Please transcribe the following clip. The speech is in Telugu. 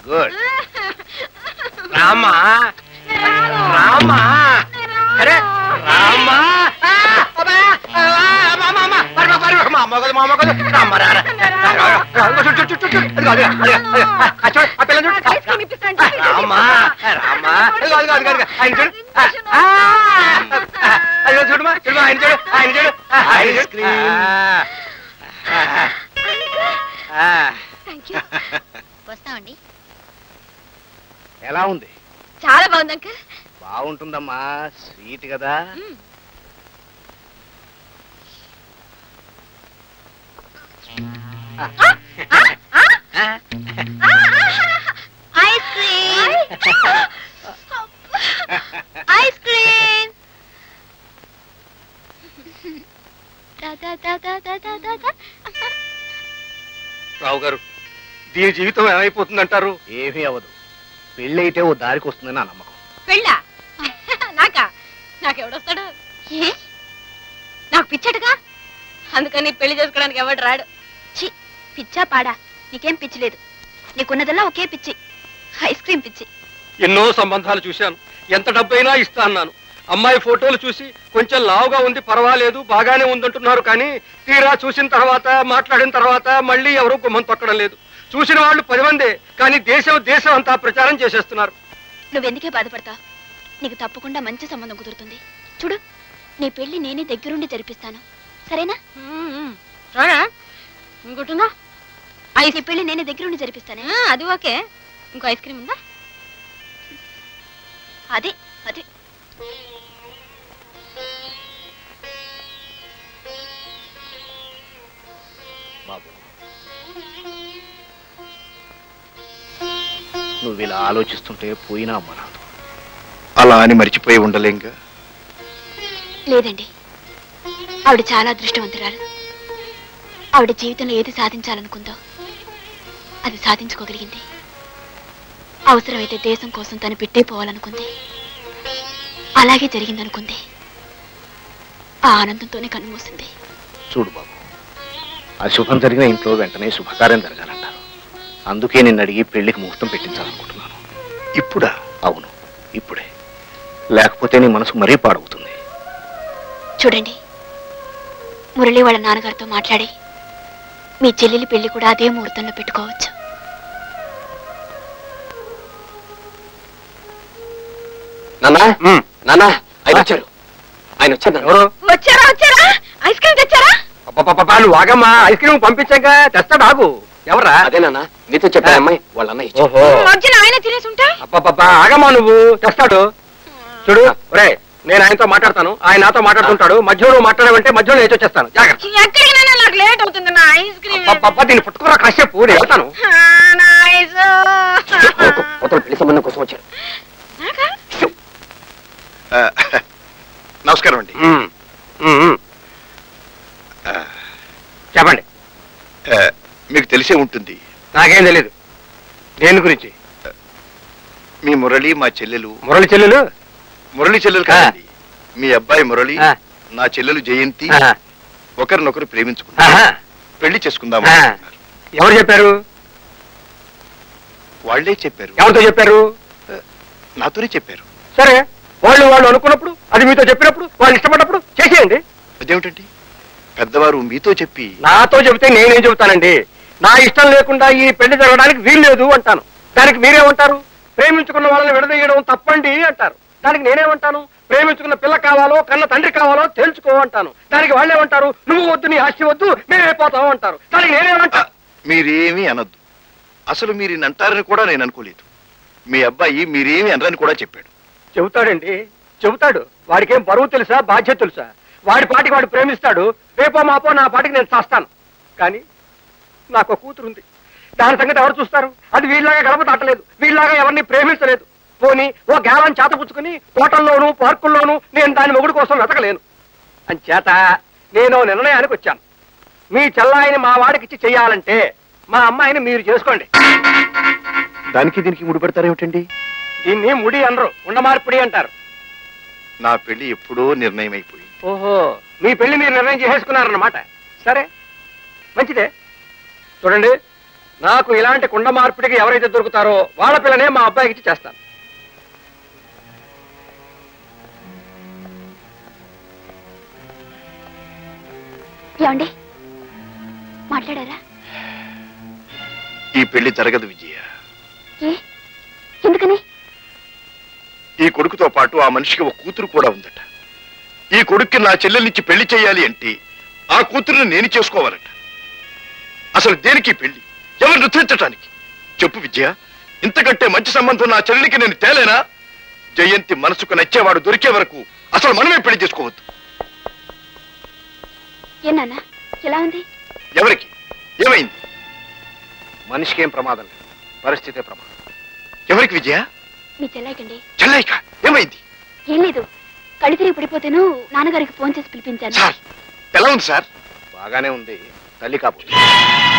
గుడ్ రామా రామా అరే రామా ఆ, అబ్బా, ఆ, అమ్మ, అమ్మ, అమ్మ, పరుగు, పరుగు, మా అమ్మ కాదు, మా అమ్మ కాదు. రామ్మ, రా, రా. రా, రా, రా. చూడు, చూడు, చూడు, చూడు. అదిగో, అదిగో, అదిగో, అదిగో. ఆ, చూడు, ఆ పిల్లని చూడు. ఐస్ క్రీమ్ ఇప్పిస్తాను, ఆ, రామా, రామా. అదిగో, అదిగో, అదిగో, అదిగో. ఆయన చూడు. ఆ, ఆ, ఆ, అదిగో చూడమా, చూడమా, ఆయన చూడు, ఆయన చూడు. ఆ, ఆయన చూడు. Ice cream. ఆ, ఆ, ఆ. థ్యాంక్ యూ వస్తామండి ఎలా ఉంది చాలా బాగుంది అంకుల్ బాగుంటుందమ్మా స్వీట్ కదా ice cream ice cream Rao garu దీని జీవితం ఏమైపోతుందంటారు ఏమీ అవ్వదు పెళ్ళి అయితే ఓ దారికి వస్తుందని నా నమ్మకం పెళ్ళా నాకా నాకెవడొస్తాడు ఏ నాకు పిచ్చడుగా అందుకని పెళ్లి చేసుకోవడానికి ఎవడు రాడు చి పిచ్చా పాడా నీకేం పిచ్చి లేదు నీకున్నదల్లా ఒకే పిచ్చి ఐస్ క్రీమ్ పిచ్చి ఎన్నో సంబంధాలు చూశాను ఎంత డబ్బైనా ఇస్తా అన్నాను అమ్మాయి ఫోటోలు చూసి కొంచెం లావుగా ఉంది పర్వాలేదు బాగానే ఉందంటున్నారు కానీ తీరా చూసిన తర్వాత మాట్లాడిన తర్వాత మళ్ళీ ఎవరూ గుమ్మం తొక్కడం లేదు చూసిన వాళ్ళు పది మందే కానీ దేశం దేశం అంతా ప్రచారం చేసేస్తున్నారు నువ్వెందుకే బాధపడతావు నీకు తప్పకుండా మంచి సంబంధం కుదురుతుంది చూడు నీ పెళ్లి నేనే దగ్గరుండి జరిపిస్తాను సరేనా రానా ఇంకోటిందా ఐస్ నీ పెళ్లి నేనే దగ్గరుండి జరిపిస్తానే ఆ, అది ఓకే ఇంకో ఐస్ క్రీమ్ ఉందా అదే అదే బాబు నువ్వు ఇలా ఆలోచిస్తుంటే పోయినా అమ్మ రాదు అలా అని మర్చిపోయి ఉండలేంగా లేదండి ఆవిడ చాలా అదృష్టవంతురాలు ఆవిడ జీవితంలో ఏది సాధించాలనుకుందో అది సాధించుకోగలిగింది అవసరమైతే దేశం కోసం తను పెట్టేపోవాలనుకుంది అలాగే జరిగిందనుకుంది ఆ ఆనందంతోనే కన్నుమూసింది చూడు బాబు అశుభం జరిగిన ఇంట్లో వెంటనే శుభకార్యం జరగాలంటారు అందుకే నిన్ను అడిగి పెళ్లికి ముహూర్తం పెట్టించాలనుకుంటున్నాను ఇప్పుడా అవును ఇప్పుడే లేకపోతే నీ మనసు మరీ పాడవుతుంది చూడండి మురళి వాళ్ళ నాన్నగారితో మాట్లాడి మీ చెల్లెలి పెళ్లి కూడా అదే ముహూర్తంలో పెట్టుకోవచ్చు నాన్న నాన్న ఆయన వచ్చారు ఆయన వచ్చారు ఎవరు వచ్చారా వచ్చారా ఐస్ క్రీమ్ తెచ్చారా అబ్బబ్బబ్బా, నువ్వు ఆగమ్మా ఐస్ క్రీమ్ పంపించాక తెస్తాడు ఆగు ఎవరా అదేనా నీతో చెప్పా అమ్మాయి వాళ్ళ అన్నయ్య ఓహో మధ్యన ఆయన తినేసి ఉంటా అబ్బబ్బబ్బా, ఆగమ్మా నువ్వు తెస్తాడు చూడు ఒరే నేను ఆయనతో మాట్లాడతాను ఆయన నాతో మాట్లాడుతుంటాడు మధ్యలో నువ్వు మాట్లాడమంటే మధ్యలో నేను వచ్చేస్తాను జాగ్రత్త ఎక్కడికి నాకు లేట్ అవుతుంది నా ఐస్ క్రీమ్ అబ్బబ్బబ్బా, దీన్ని పుట్టుకురా కాసేపు నేను వెళ్తాను ఆ, నా ఐస్ కొత్త పెళ్లి సంబంధం కోసం వచ్చారు నాకా? ఆ, నమస్కారం అండి ఉమ్, ఉమ్, ఉమ్. ఆ, చెప్పండి ఆ, మీకు తెలిసే ఉంటుంది నాకేం తెలియదు దేని గురించి మీ మురళి మా చెల్లెలు మురళి చెల్లెలు మురళి చెల్లెలు కాదండి మీ అబ్బాయి మురళి ఆ. నా చెల్లెలు జయంతి ఆహా, ఒకరినొకరు ప్రేమించుకున్నారు ఆహా. పెళ్లి చేసుకుందాం ఆ. అనుకుంటున్నారు. ఎవరు చెప్పారు వాళ్ళే చెప్పారు ఎవరితో చెప్పారు నాతోనే చెప్పారు సరే వాళ్ళు వాళ్ళు అనుకున్నప్పుడు అది మీతో చెప్పినప్పుడు వాళ్ళు ఇష్టపడినప్పుడు చేసేయండి అదేమిటండి పెద్దవారు మీతో చెప్పి నాతో చెబితే నేనేం చెబుతానండి నా ఇష్టం లేకుండా ఈ పెళ్లి జరగడానికి వీల్లేదు అంటాను దానికి మీరేమంటారు ప్రేమించుకున్న వాళ్ళని విడదీయడం తప్పండి అంటారు దానికి నేనేమంటాను ప్రేమించుకున్న పిల్ల కావాలో కన్న తండ్రి కావాలో తెలుసుకో అంటాను దానికి వాళ్ళేమంటారు నువ్వు వద్దు నీ ఆస్తి వద్దు మేమైపోతాం అంటారు దానికి నేనేమంటా మీరేమీ అనొద్దు అసలు మీరు ఈయన అంటారని కూడా నేను అనుకోలేదు మీ అబ్బాయి మీరేమీ అనరని కూడా చెప్పాడు చెబుతాడండి చెబుతాడు వాడికేం బరువు తెలుసా బాధ్యత తెలుసా వాడి పాటికి వాడు ప్రేమిస్తాడు రేపో మాపో నా పాటికి నేను చేస్తాను కానీ నాకు ఒక కూతురు ఉంది దాని సంగతి ఎవరు చూస్తారు అది వీళ్ళలాగా గడప తట్టలేదు వీళ్ళలాగా ఎవరిని ప్రేమించలేదు పోని ఓ గేలాన్ని చేతపుచ్చుకుని తోటల్లోనూ పార్కుల్లోనూ నేను దాని మొగుడు కోసం వెతకలేను అంచేత నేను నిర్ణయానికి వచ్చాను మీ చెల్లాయిని మా వాడికిచ్చి చెయ్యాలంటే మా అమ్మాయిని మీరు చేసుకోండి దానికి దీనికి ముడిపెడతారేమిటండి దీన్ని ముడి అనరు ఉండమార్పిడి అంటారు నా పెళ్లి ఎప్పుడో నిర్ణయం అయిపోయింది ఓహో మీ పెళ్లి మీరు నిర్ణయం చేసేసుకున్నారన్నమాట సరే మంచిదే చూడండి నాకు ఇలాంటి కుండ మార్పిడికి ఎవరైతే దొరుకుతారో వాళ్ళ పిల్లనే మా అబ్బాయికి ఇచ్చి చేస్తాను ఏమండి మాట్లాడారా ఈ పెళ్లి జరగదు విజయ ఏ ఎందుకని ఈ కొడుకుతో పాటు ఆ మనిషికి ఒక కూతురు కూడా ఉందట ఈ కొడుక్కి నా చెల్లెల్నిచ్చి పెళ్లి చేయాలి అంటే ఆ కూతురుని నేను చేసుకోవాలట అసలు దేనికి ఈ పెళ్లి ఎవరు నృత్యించటానికి చెప్పు విజయ ఇంతకంటే మంచి సంబంధం నా చెల్లెలికి నేను తేలేనా జయంతి మనసుకు నచ్చేవాడు దొరికే వరకు అసలు మనమే పెళ్లి చేసుకోవద్దు ఏ నాన్న ఎలా ఉంది ఎవరికి ఏమైంది మనిషికి ఏం ప్రమాదం లేదు పరిస్థితే ప్రమాదం ఎవరికి విజయ మీ చెల్లాయికండి చెల్లైక ఏమైంది ఏం లేదు కళ్ళు తిరిగి పడిపోతేను నాన్నగారికి ఫోన్ చేసి పిలిపించాను సార్ ఎలా ఉంది సార్ బాగానే ఉంది తల్లి కాబోతుంది